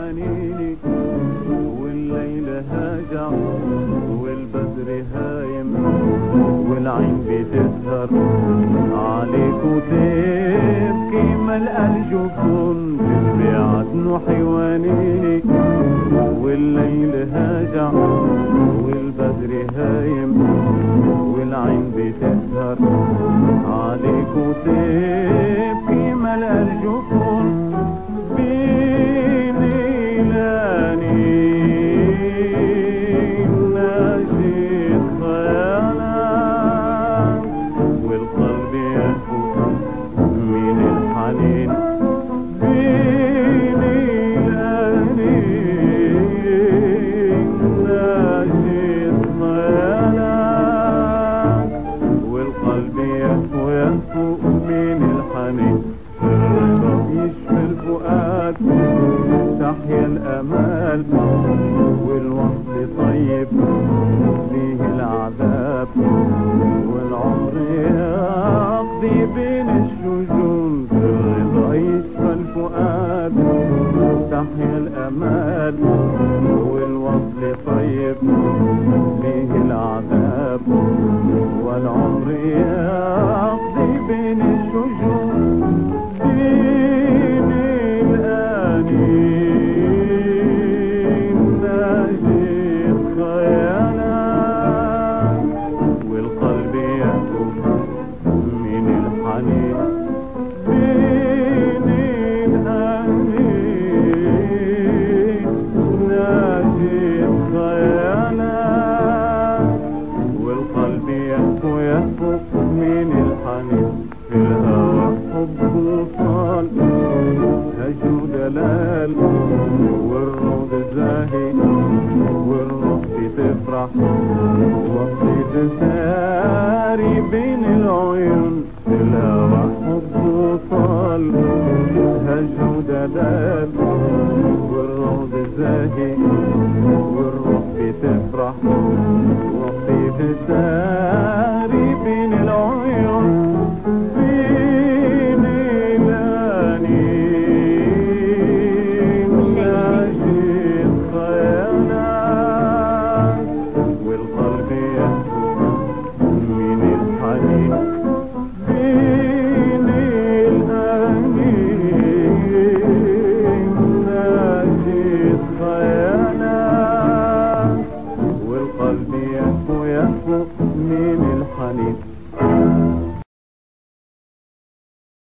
حنيني والليل هاجع والبدر هايم والعين بتسهر عليك وتبكي ملقى الجفون بالبيعة نوحي ونيني والليل هاجع والبدر هايم والعين بتسهر عليك وتبكي ملقى الجفون بيني لانين ناشد خيالك والقلب يهفو من الحنين بيني لانين ناشد خيالك والقلب يهفو يهفو من الحنين الرضا يشفي الفؤاد تحيا الامال والوقت طيب فيه العذاب والعمر يقضي بين الشجون الرضا يشفى الفؤاد تحيا الامال والوصل طيب فيه العذاب والعمر يقضي بين الشجون بين الآنين ناجد خيالك والقلب يهتف من الحنين بين الآنين ناجد خيالك والقلب يهفو يهفو من الحنين في الهوى حب وصال هجو دلال والروض زاهي والروح بتفرح وقت تساري بين العيون في الهوى حب وصال هجو دلال والروض زاهي والروح بتفرح وقت تساري